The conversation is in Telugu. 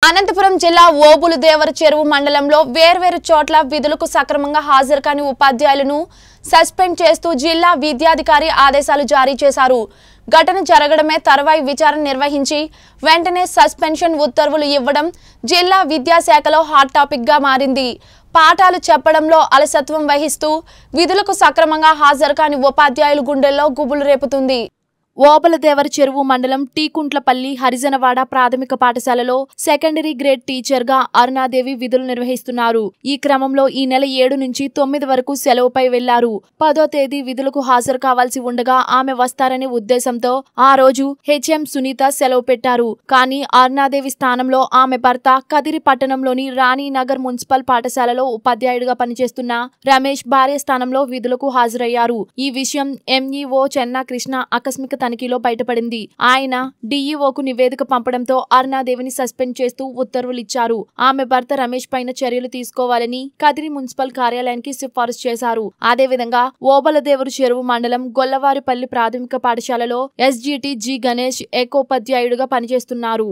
అనంతపురం జిల్లా ఓబులు దేవర చెరువు మండలంలో వేర్వేరు చోట్ల విధులకు సక్రమంగా హాజరు కాని ఉపాధ్యాయులను సస్పెండ్ చేస్తూ జిల్లా విద్యాధికారి ఆదేశాలు జారీ చేశారు ఘటన జరగడమే తర్వాయి విచారణ నిర్వహించి వెంటనే సస్పెన్షన్ ఉత్తర్వులు ఇవ్వడం జిల్లా విద్యాశాఖలో హాట్ టాపిక్ గా మారింది పాఠాలు చెప్పడంలో అలసత్వం వహిస్తూ విధులకు సక్రమంగా హాజరు కాని ఉపాధ్యాయుల గుండెల్లో గుబులు రేపుతుంది ఓబలదేవర చెరువు మండలం టీకుంట్లపల్లి హరిజనవాడ ప్రాథమిక పాఠశాలలో సెకండరీ గ్రేడ్ టీచర్ గా అరుణాదేవి విధులు నిర్వహిస్తున్నారు ఈ క్రమంలో ఈ నెల ఏడు నుంచి తొమ్మిది వరకు సెలవుపై వెళ్లారు పదో తేదీ విధులకు హాజరు కావాల్సి ఉండగా ఆమె వస్తారనే ఉద్దేశంతో ఆ రోజు హెచ్ఎం సునీత సెలవు పెట్టారు కానీ అరుణాదేవి స్థానంలో ఆమె భర్త కదిరి పట్టణంలోని రాణినగర్ మున్సిపల్ పాఠశాలలో ఉపాధ్యాయుడిగా పనిచేస్తున్న రమేష్ భార్య స్థానంలో విధులకు హాజరయ్యారు ఈ విషయం ఎంఈఓ చెన్నా కృష్ణ ఆకస్మిక తనిఖీలో బయటపడింది ఆయన డీఈఓకు నివేదిక పంపడంతో అరుణాదేవిని సస్పెండ్ చేస్తూ ఉత్తర్వులు ఇచ్చారు ఆమె భర్త రమేష్ పైన చర్యలు తీసుకోవాలని కదిరి మున్సిపల్ కార్యాలయానికి సిఫారసు చేశారు అదేవిధంగా ఓబలదేవరు చెరువు మండలం గొల్లవారిపల్లి ప్రాథమిక పాఠశాలలో ఎస్జిటి జి గణేష్ ఏకోపాధ్యాయుడిగా పనిచేస్తున్నారు